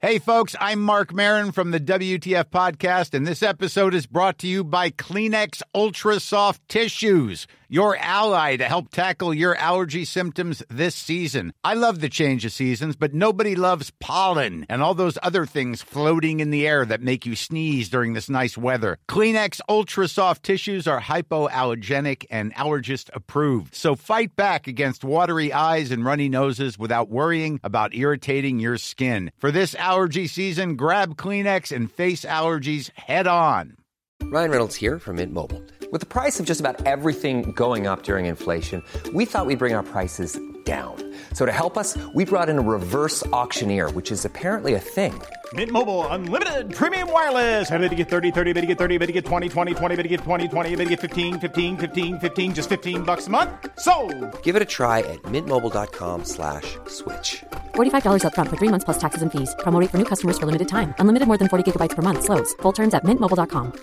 Hey, folks, I'm Mark Marin from the WTF Podcast, and this episode is brought to you by Kleenex Ultra Soft Tissues, your ally to help tackle your allergy symptoms this season. I love the change of seasons, but nobody loves pollen and all those other things floating in the air that make you sneeze during this nice weather. Kleenex Ultra Soft Tissues are hypoallergenic and allergist approved, so fight back against watery eyes and runny noses without worrying about irritating your skin. For this allergy season, grab Kleenex and face allergies head on. Ryan Reynolds here from Mint Mobile. With the price of just about everything going up during inflation, we thought we'd bring our prices down. So to help us, we brought in a reverse auctioneer, which is apparently a thing. Mint Mobile unlimited premium wireless. Ready to get 30, 30, bit to get 30, bit to get 20, 20, 20, bit to get 20, 20, bit to get 15, 15, 15, 15 just 15 bucks a month. So, Give it a try at mintmobile.com slash switch. $45 upfront for three months plus taxes and fees. Promo rate for new customers for limited time. Unlimited more than 40 gigabytes per month. Slows. Full terms at mintmobile.com.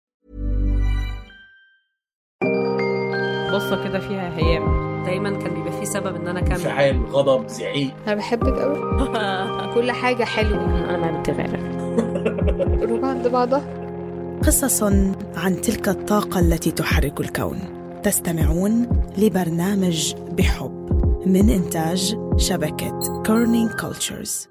قصة كده فيها هيام دايما كان بيبقى في سبب ان انا اكمل انفعال غضب زعيق انا بحبك قوي كل حاجه حلوه أنا ما بتغير قلوب عند بعضها قصص عن تلك الطاقة التي تحرك الكون تستمعون لبرنامج بحب من إنتاج شبكة كورنينج كولتشرز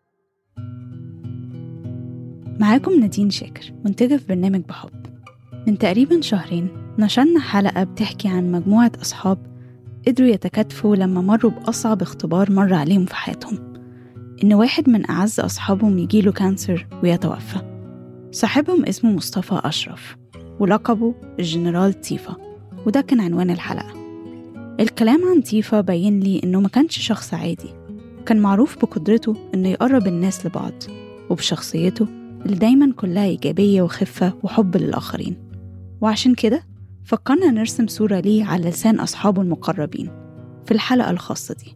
معاكم نادين شاكر منتجة في برنامج بحب من تقريبا شهرين نشرنا حلقة بتحكي عن مجموعة أصحاب قدروا يتكاتفوا لما مروا بأصعب اختبار مر عليهم في حياتهم إن واحد من أعز أصحابهم يجيله كانسر ويتوفى صاحبهم اسمه مصطفى أشرف ولقبه الجنرال تيفا وده كان عنوان الحلقة الكلام عن تيفا بين لي إنه ما كانش شخص عادي كان معروف بقدرته إنه يقرب الناس لبعض وبشخصيته اللي دايما كلها إيجابية وخفة وحب للآخرين وعشان كده فكرنا نرسم صورة ليه على لسان أصحابه المقربين في الحلقة الخاصة دي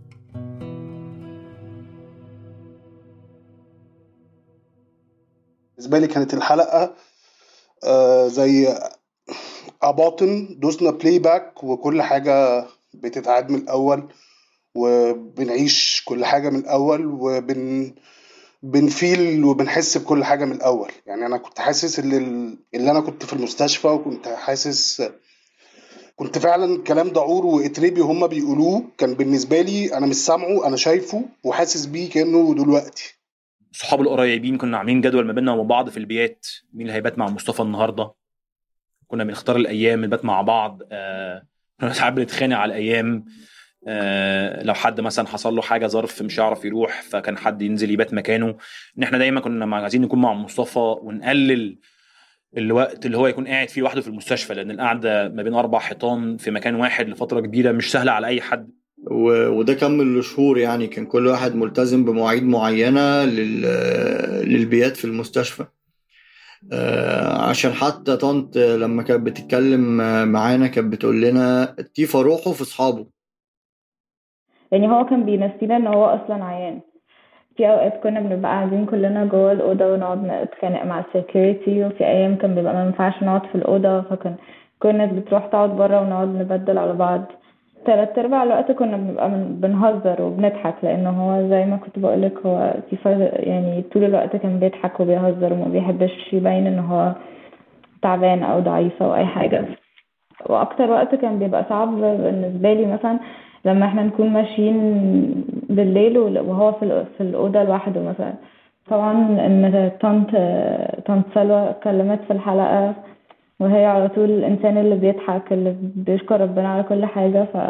بالنسبه لي كانت الحلقه آه زي اباطن دوسنا بلاي باك وكل حاجه بتتعاد من الاول وبنعيش كل حاجه من الاول وبن بنفيل وبنحس بكل حاجه من الاول يعني انا كنت حاسس اللي, اللي انا كنت في المستشفى وكنت حاسس كنت فعلا كلام دعور واتريبي هما بيقولوه كان بالنسبه لي انا مش سامعه انا شايفه وحاسس بيه كانه دلوقتي صحاب القريبين كنا عاملين جدول ما بيننا وما بعض في البيات مين اللي هيبات مع مصطفى النهارده كنا بنختار الايام نبات مع بعض آه كنا ساعات بنتخانق على الايام آه لو حد مثلا حصل له حاجه ظرف مش هيعرف يروح فكان حد ينزل يبات مكانه ان احنا دايما كنا مع- عايزين نكون مع مصطفى ونقلل الوقت اللي هو يكون قاعد فيه لوحده في المستشفى لان القعده ما بين اربع حيطان في مكان واحد لفتره كبيره مش سهله على اي حد و- وده كمل لشهور يعني كان كل واحد ملتزم بمواعيد معينة لل... للبيات في المستشفى آه، عشان حتى طنط لما كانت بتتكلم معانا كانت بتقول لنا تيفا روحه في اصحابه يعني هو كان بينسينا ان هو اصلا عيان في اوقات كنا بنبقى قاعدين كلنا جوه الاوضه ونقعد نتخانق مع السكيورتي وفي ايام كان بيبقى ما ينفعش نقعد في الاوضه فكان كل الناس بتروح تقعد بره ونقعد نبدل على بعض تلات ارباع الوقت كنا بنبقى من- بنهزر وبنضحك لان هو زي ما كنت بقولك هو تيفا يعني طول الوقت كان بيضحك وبيهزر وما بيحبش يبين ان هو تعبان او ضعيف او اي حاجه واكتر وقت كان بيبقى صعب بالنسبه لي مثلا لما احنا نكون ماشيين بالليل وهو في الأ- في الاوضه لوحده مثلا طبعا ان طنط طنط سلوى اتكلمت في الحلقه وهي على طول الانسان اللي بيضحك اللي بيشكر ربنا على كل حاجه ف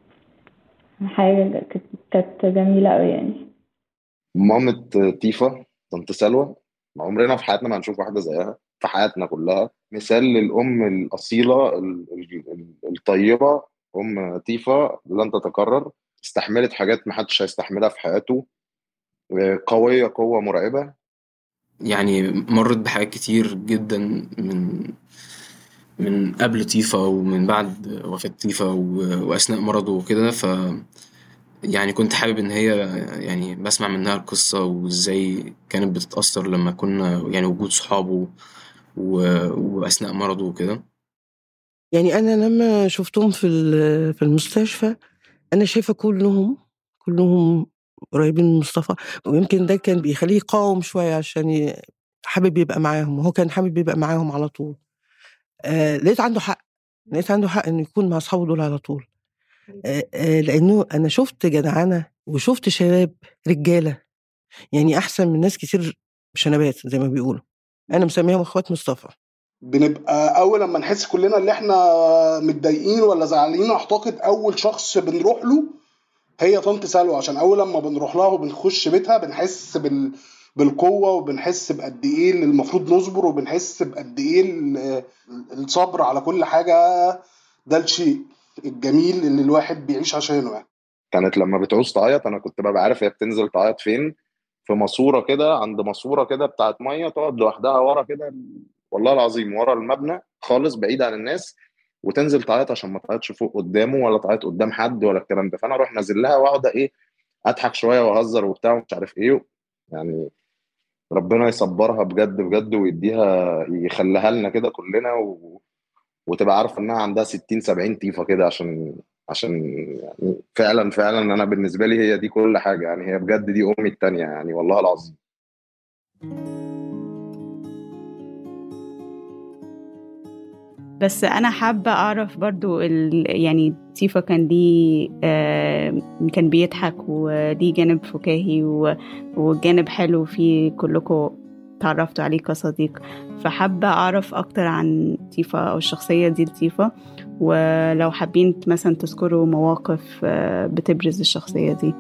حاجه كانت- كانت جميله قوي يعني مامة تيفا طنط سلوى عمرنا في حياتنا ما هنشوف واحدة زيها في حياتنا كلها مثال للأم الأصيلة ال- ال- ال- الطيبة أم تيفا لن تتكرر استحملت حاجات محدش هيستحملها في حياته قوية قوة مرعبة يعني مرت بحاجات كتير جدا من من قبل تيفا ومن بعد وفاة تيفا و- وأثناء مرضه وكده ف يعني كنت حابب إن هي يعني بسمع منها القصة وإزاي كانت بتتأثر لما كنا يعني وجود صحابه و- وأثناء مرضه وكده يعني أنا لما شفتهم في ال- في المستشفى أنا شايفة كلهم كلهم قريبين من مصطفى ويمكن ده كان بيخليه يقاوم شويه عشان ي... حابب يبقى معاهم وهو كان حابب يبقى معاهم على طول آه لقيت عنده حق لقيت عنده حق انه يكون مع اصحابه دول على طول آه آه لانه انا شفت جدعنه وشفت شباب رجاله يعني احسن من ناس كتير شنبات زي ما بيقولوا انا مسميهم اخوات مصطفى بنبقى اول لما نحس كلنا اللي احنا متضايقين ولا زعلانين اعتقد اول شخص بنروح له هي طنط سلوى عشان اول لما بنروح لها وبنخش بيتها بنحس بال بالقوة وبنحس بقد ايه اللي المفروض نصبر وبنحس بقد ايه ال- الصبر على كل حاجة ده الشيء الجميل اللي الواحد بيعيش عشانه يعني كانت لما بتعوز تعيط انا كنت ببقى عارف هي بتنزل تعيط فين في ماسوره كده عند ماسوره كده بتاعت ميه تقعد لوحدها ورا كده والله العظيم ورا المبنى خالص بعيد عن الناس وتنزل تعيط عشان ما تعيطش فوق قدامه ولا تعيط قدام حد ولا الكلام ده فانا اروح نازل لها واقعد ايه اضحك شويه واهزر وبتاع ومش عارف ايه يعني ربنا يصبرها بجد بجد ويديها يخليها لنا كده كلنا و... وتبقى عارفه انها عندها 60 70 طيفه كده عشان عشان يعني فعلا فعلا انا بالنسبه لي هي دي كل حاجه يعني هي بجد دي امي التانيه يعني والله العظيم بس انا حابه اعرف برضو ال... يعني تيفا كان ليه آه كان بيضحك وليه جانب فكاهي و... وجانب حلو فيه كلكم تعرفتوا عليه كصديق فحابه اعرف اكتر عن تيفا او الشخصيه دي لتيفا ولو حابين مثلا تذكروا مواقف آه بتبرز الشخصيه دي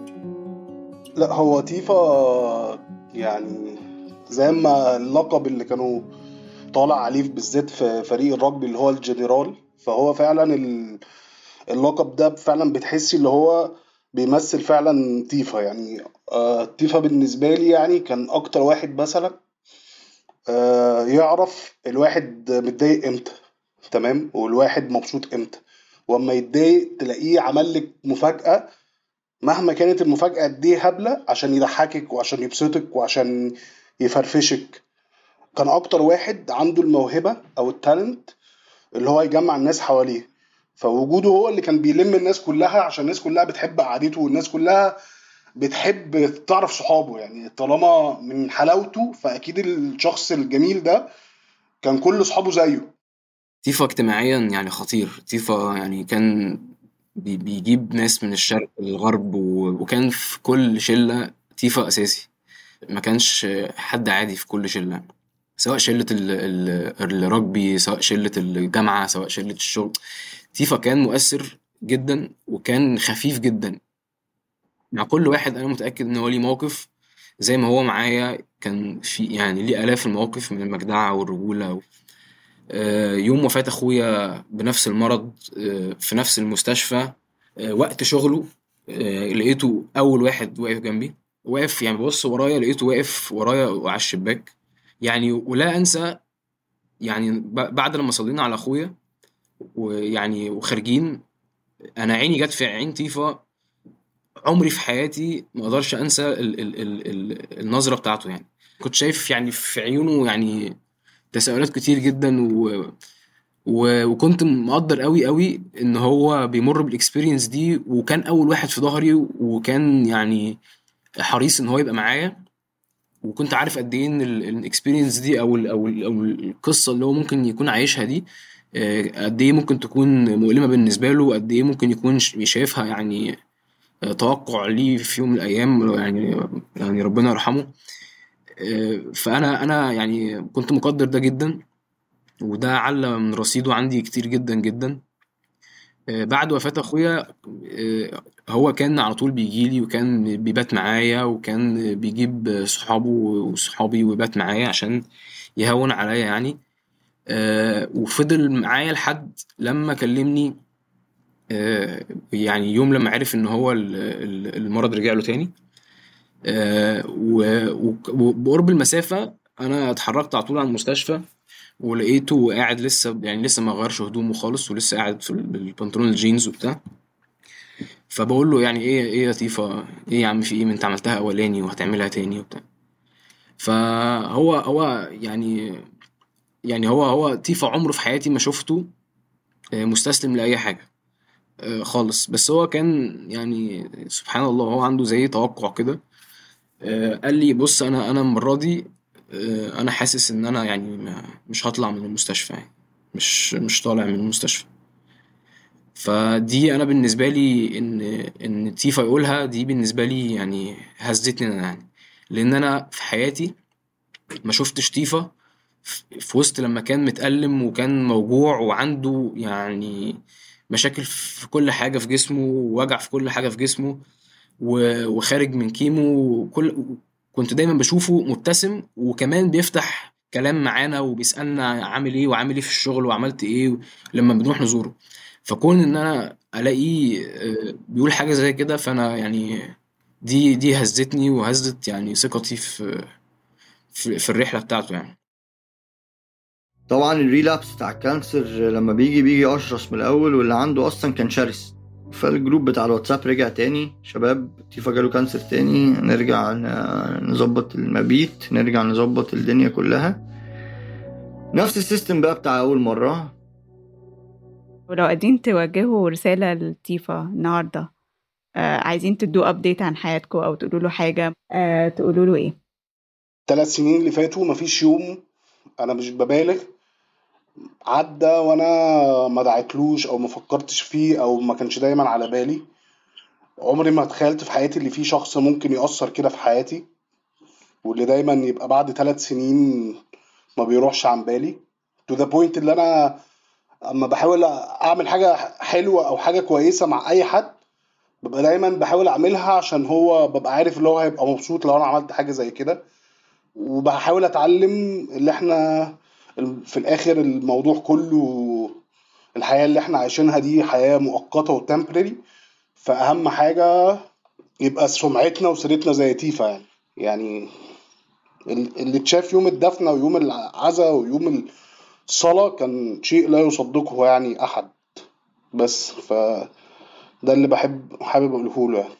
لا هو تيفا يعني زي ما اللقب اللي كانوا طالع عليه بالذات في فريق الرجبي اللي هو الجنرال فهو فعلا ال- اللقب ده فعلا بتحسي اللي هو بيمثل فعلا تيفا يعني آه تيفا بالنسبة لي يعني كان أكتر واحد مثلا آه يعرف الواحد متضايق امتى تمام والواحد مبسوط امتى واما يتضايق تلاقيه عمل لك مفاجأة مهما كانت المفاجأة قد ايه هبلة عشان يضحكك وعشان يبسطك وعشان يفرفشك كان اكتر واحد عنده الموهبة او التالنت اللي هو يجمع الناس حواليه فوجوده هو اللي كان بيلم الناس كلها عشان الناس كلها بتحب قعدته والناس كلها بتحب تعرف صحابه يعني طالما من حلاوته فاكيد الشخص الجميل ده كان كل صحابه زيه تيفا اجتماعيا يعني خطير تيفا يعني كان بي- بيجيب ناس من الشرق للغرب و- وكان في كل شلة تيفا أساسي ما كانش حد عادي في كل شلة سواء شلة ال- ال- الرجبي سواء شلة الجامعة سواء شلة الشغل تيفا كان مؤثر جدا وكان خفيف جدا مع كل واحد أنا متأكد إن هو ليه موقف زي ما هو معايا كان في يعني ليه آلاف المواقف من المجدعة والرجولة و... آه، يوم وفاة أخويا بنفس المرض آه، في نفس المستشفى آه، وقت شغله آه، لقيته أول واحد واقف جنبي واقف يعني ببص ورايا لقيته واقف ورايا على الشباك يعني ولا أنسى يعني ب- بعد لما صلينا على أخويا ويعني وخارجين أنا عيني جت في عين تيفا عمري في حياتي ما اقدرش انسى ال ال ال ال النظره بتاعته يعني كنت شايف يعني في عيونه يعني تساؤلات كتير جدا و و وكنت مقدر قوي قوي ان هو بيمر بالاكسبيرينس دي وكان اول واحد في ظهري وكان يعني حريص ان هو يبقى معايا وكنت عارف قد ايه ان الاكسبيرينس دي او ال او ال او القصه اللي هو ممكن يكون عايشها دي آه، قد ايه ممكن تكون مؤلمه بالنسبه له قد ايه ممكن يكون ش- شايفها يعني آه، توقع ليه في يوم من الايام يعني يعني ربنا يرحمه آه، فانا انا يعني كنت مقدر ده جدا وده علّى من رصيده عندي كتير جدا جدا آه، بعد وفاة اخويا آه، هو كان على طول بيجي لي وكان بيبات معايا وكان بيجيب صحابه وصحابي ويبات معايا عشان يهون عليا يعني آه، وفضل معايا لحد لما كلمني آه، يعني يوم لما عرف ان هو ال- ال- المرض رجع له تاني آه، و- وك- وبقرب المسافة انا اتحركت على طول على المستشفى ولقيته قاعد لسه يعني لسه ما غيرش هدومه خالص ولسه قاعد في ال- بالبنطلون الجينز وبتاع فبقول له يعني ايه ايه يا لطيفة ايه يا عم في ايه ما انت عملتها اولاني وهتعملها تاني وبتاع فهو هو يعني يعني هو هو تيفا عمره في حياتي ما شفته آه، مستسلم لأي حاجة آه، خالص بس هو كان يعني سبحان الله هو عنده زي توقع كده آه، قال لي بص انا انا المره دي آه، انا حاسس ان انا يعني ما- مش هطلع من المستشفى يعني مش مش طالع من المستشفى فدي انا بالنسبه لي ان ان تيفا يقولها دي بالنسبه لي يعني هزتني انا يعني لان انا في حياتي ما شفتش تيفا في في وسط لما كان متألم وكان موجوع وعنده يعني مشاكل في كل حاجة في جسمه ووجع في كل حاجة في جسمه و- وخارج من كيمو وكل كنت دايما بشوفه مبتسم وكمان بيفتح كلام معانا وبيسألنا عامل ايه وعامل ايه في الشغل وعملت ايه لما بنروح نزوره فكون ان انا الاقيه آه، بيقول حاجة زي كده فانا يعني دي دي هزتني وهزت يعني ثقتي في في, في الرحلة بتاعته يعني طبعا الريلابس بتاع الكانسر لما بيجي بيجي اشرس من الاول واللي عنده اصلا كان شرس فالجروب بتاع الواتساب رجع تاني شباب تيفا جاله كانسر تاني نرجع ن- نظبط المبيت نرجع نظبط الدنيا كلها نفس السيستم بقى بتاع اول مرة ولو قاعدين توجهوا رسالة لتيفا النهاردة آه عايزين تدوا أبديت عن حياتكم أو تقولوا له حاجة آه تقولوا له إيه؟ ثلاث سنين اللي فاتوا مفيش يوم انا مش ببالغ عدى وانا ما دعيتلوش او ما فكرتش فيه او ما كانش دايما على بالي عمري ما تخيلت في حياتي اللي فيه شخص ممكن يأثر كده في حياتي واللي دايما يبقى بعد ثلاث سنين ما بيروحش عن بالي to the point اللي انا اما بحاول اعمل حاجة حلوة او حاجة كويسة مع اي حد ببقى دايما بحاول اعملها عشان هو ببقى عارف اللي هو هيبقى مبسوط لو انا عملت حاجة زي كده وبحاول اتعلم اللي احنا في الاخر الموضوع كله الحياة اللي احنا عايشينها دي حياة مؤقتة وتمبرري فأهم حاجة يبقى سمعتنا وسيرتنا زي تيفا يعني يعني ال- اللي اتشاف يوم الدفنة ويوم العزاء ويوم الصلاة كان شيء لا يصدقه يعني أحد بس فده اللي بحب حابب أقوله له يعني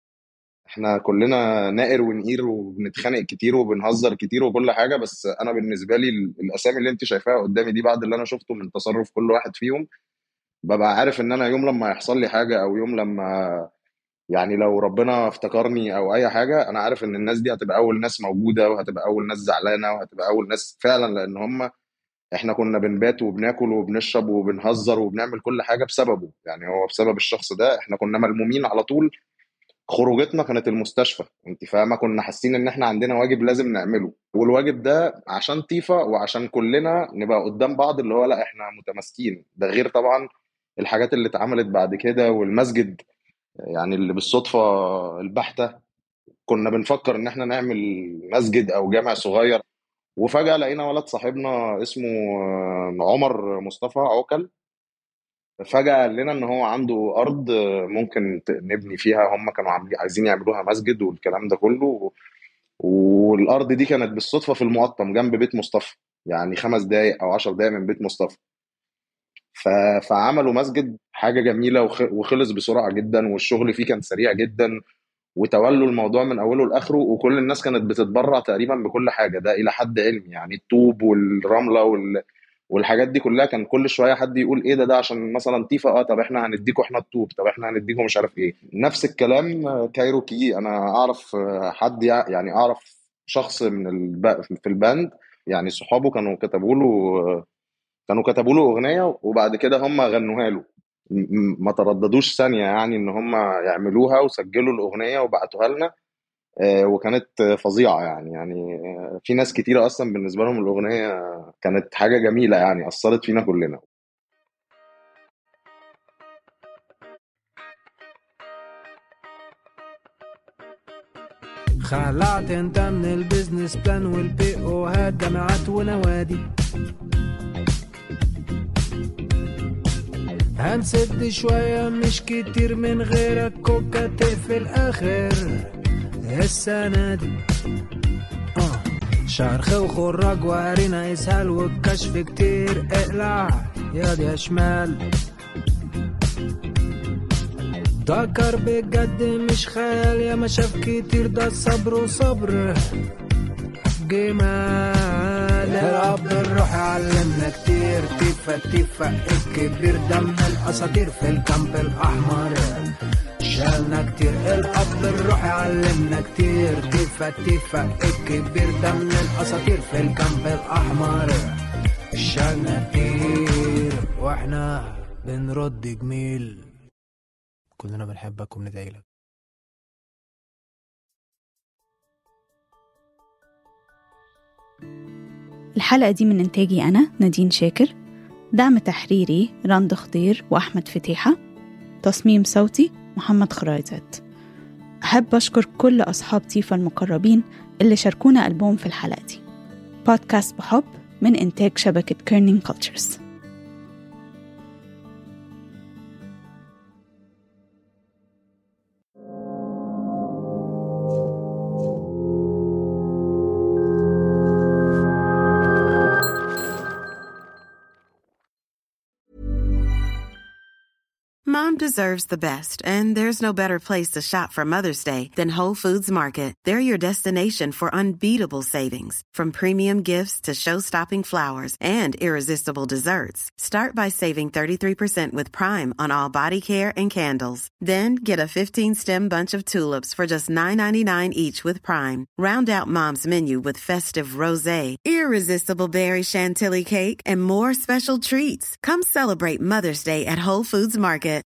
احنا كلنا نائر ونقير وبنتخانق كتير وبنهزر كتير وكل حاجه بس انا بالنسبه لي ال- الاسامي اللي انت شايفاها قدامي دي بعد اللي انا شفته من تصرف كل واحد فيهم ببقى عارف ان انا يوم لما يحصل لي حاجه او يوم لما يعني لو ربنا افتكرني او اي حاجه انا عارف ان الناس دي هتبقى اول ناس موجوده وهتبقى اول ناس زعلانه وهتبقى اول ناس فعلا لان هم احنا كنا بنبات وبناكل وبنشرب وبنهزر وبنعمل كل حاجه بسببه يعني هو بسبب الشخص ده احنا كنا ملمومين على طول خروجتنا كانت المستشفى انت فاهمه كنا حاسين ان احنا عندنا واجب لازم نعمله والواجب ده عشان تيفا وعشان كلنا نبقى قدام بعض اللي هو لا احنا متماسكين ده غير طبعا الحاجات اللي اتعملت بعد كده والمسجد يعني اللي بالصدفه البحته كنا بنفكر ان احنا نعمل مسجد او جامع صغير وفجأة لقينا ولد صاحبنا اسمه آه، عمر مصطفى عوكل فجأة قال لنا ان هو عنده ارض آه، ممكن ت- نبني فيها هم كانوا عاملين- عايزين يعملوها مسجد والكلام ده كله والارض دي كانت بالصدفة في المقطم جنب بيت مصطفى يعني خمس دقايق او عشر دقايق من بيت مصطفى ف... فعملوا مسجد حاجة جميلة وخ... وخلص بسرعة جدا والشغل فيه كان سريع جدا وتولوا الموضوع من اوله لاخره وكل الناس كانت بتتبرع تقريبا بكل حاجه ده الى حد علمي يعني الطوب والرمله وال... والحاجات دي كلها كان كل شويه حد يقول ايه ده ده عشان مثلا تيفا اه طب احنا هنديكوا احنا الطوب طب احنا هنديكوا مش عارف ايه نفس الكلام آه، كايروكي انا اعرف آه، حد يع- يعني اعرف شخص من الب... في الباند يعني صحابه كانوا كتبوا له آه، كانوا كتبوا له اغنيه وبعد كده هم غنوها له م- م- ما ترددوش ثانيه يعني ان هم يعملوها وسجلوا الاغنيه وبعتوها لنا آه، وكانت آه، فظيعه يعني يعني آه، في ناس كتيره اصلا بالنسبه لهم الاغنيه كانت حاجه جميله يعني اثرت فينا كلنا خلعت انت من البيزنس بلان والبي او هات جامعات ونوادي هنسد شوية مش كتير من غيرك كوكا تقفل آخر السنة دي آه. شرخ وخراج وارينا اسهال والكشف كتير اقلع يا دي يا شمال ده كرب بجد مش خيال يا ما شاف كتير ده صبر وصبر جمال الأب الروح علمنا كتير تيفا تيفا تيفا الكبير ده من الاساطير في الكامب الاحمر شالنا كتير الاب الروح علمنا كتير تيفا تيفا الكبير ده من الاساطير في الكامب الاحمر شالنا كتير واحنا بنرد جميل كلنا بنحبك وبندعي لك الحلقة دي من إنتاجي أنا نادين شاكر دعم تحريري رند خضير وأحمد فتيحة تصميم صوتي محمد خرايزات أحب أشكر كل أصحاب تيفا المقربين اللي شاركونا قلبهم في الحلقة دي بودكاست بحب من إنتاج شبكة كيرنينج كولتشرز Mom deserves the best, and there's no better place to shop for Mother's Day than Whole Foods Market. They're your destination for unbeatable savings, from premium gifts to show-stopping flowers and irresistible desserts. Start by saving 33% with Prime on all body care and candles. Then get a 15-stem bunch of tulips for just $9.99 each with Prime. Round out Mom's menu with festive rosé, irresistible berry chantilly cake, and more special treats. Come celebrate Mother's Day at Whole Foods Market.